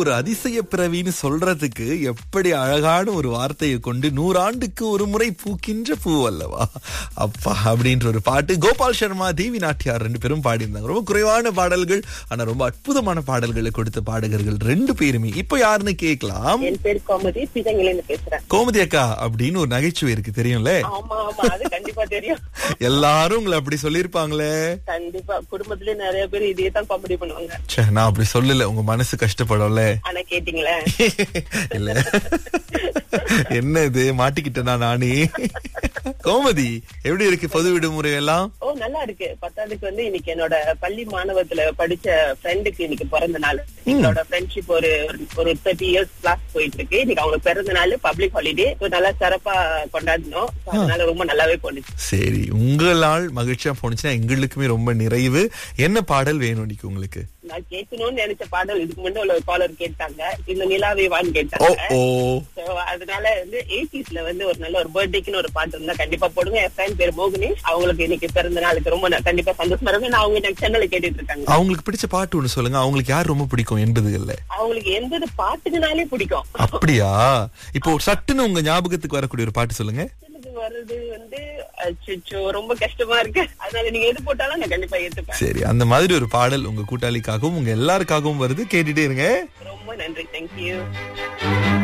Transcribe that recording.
ஒரு அதிசய பிறவின்னு சொல்றதுக்கு எப்படி அழகான ஒரு வார்த்தையை கொண்டு நூறாண்டுக்கு ஒரு முறை பூக்கின்ற பூ அல்லவா அப்பா அப்படின்ற ஒரு பாட்டு கோபால் சர்மா தேவி நாட்டியார் ரெண்டு பேரும் பாடியிருந்தாங்க ரொம்ப குறைவான பாடல்கள் ஆனா ரொம்ப அற்புதமான பாடல்களை கொடுத்த பாடகர்கள் ரெண்டு பேருமே இப்போ யாருன்னு கேட்கலாம் என் பேர் கோமதி பிதங்கிலேருந்து பேசுறேன் கோமதி அக்கா அப்படின்னு ஒரு நகைச்சுவை இருக்கு தெரியும்ல ஆமா ஆமா அது கண்டிப்பா தெரியும் எல்லாரும் உங்களை அப்படி சொல்லியிருப்பாங்களே கண்டிப்பா குடும்பத்திலே நிறைய பேர் இதே தான் காமெடி பண்ணுவாங்க ச்சே, நான் அப்படி சொல்லல உங்க மனசு கஷ்டப்படும்ல ஆனா கேட்டீங்களே இல்ல என்ன இது மாட்டிக்கிட்டேனா நானே கோமதி எப்படி இருக்கு பொது விடுமுறை எல்லாம் ஓ நல்லா இருக்கு பத்தாவதுக்கு வந்து இன்னைக்கு என்னோட பள்ளி மாணவத்துல படிச்ச ஃப்ரெண்டுக்கு இன்னைக்கு பிறந்த நாள் எங்களோட ஃப்ரெண்ட்ஷிப் ஒரு ஒரு தேர்ட்டி இயர்ஸ் கிளாஸ் போயிட்டு இருக்கு இன்னைக்கு அவங்க பிறந்த நாள் பப்ளிக் ஹாலிடே நல்லா சிறப்பா கொண்டாடினோம் So, அதனால ரொம்ப நல்லாவே போனுச்சு சரி உங்களால் மகிழ்ச்சியா போனுச்சுன்னா எங்களுக்குமே ரொம்ப நிறைவு என்ன பாடல் வேணும் இன்னைக்கு உங்களுக்கு நான் கேட்கணும்னு நினைச்ச பாடல் இதுக்கு முன்னாடி உள்ள காலர் கேட்டாங்க இந்த நிலாவே வான்னு ஓ கேட்டாங்க ஓ So, அதனால வந்து எயிட்டிஸ்ல வந்து ஒரு நல்ல ஒரு பர்த்டேக்குன்னு ஒரு பாட்டு இருந்தா கண்டிப்பா போடுங்க என் ஃப்ரெண்ட் பேர் மோகினி அவங்களுக்கு இன்னைக்கு பிறந்த நாளுக்கு ரொம்ப ந- கண்டிப்பா சந்தோஷமா இருக்கும் நான் அவங்க எனக்கு சென்னையில கேட்டுட்டு இருக்காங்க அவங்களுக்கு பிடிச்ச பாட்டு ஒண்ணு சொல்லுங்க அவங்களுக்கு யார் ரொம்ப பிடிக்கும் எண்பதுகள்ல அவங்களுக்கு எந்த பாட்டுக்குனாலே பிடிக்கும் அப்படியா இப்போ சட்டுன்னு உங்க ஞாபகத்துக்கு வரக்கூடிய ஒரு பாட்டு சொல்லுங்க எனக்கு வருது வந்து அச்சோ ரொம்ப கஷ்டமா இருக்கு அதனால நீங்க எது போட்டாலும் நான் கண்டிப்பா ஏத்துப்பேன் சரி அந்த மாதிரி ஒரு பாடல் உங்க கூட்டாளிக்காகவும் உங்க எல்லாருக்காகவும் வருது கேட்டுட்டே இருங்க ரொம்ப நன்றி தேங்க்யூ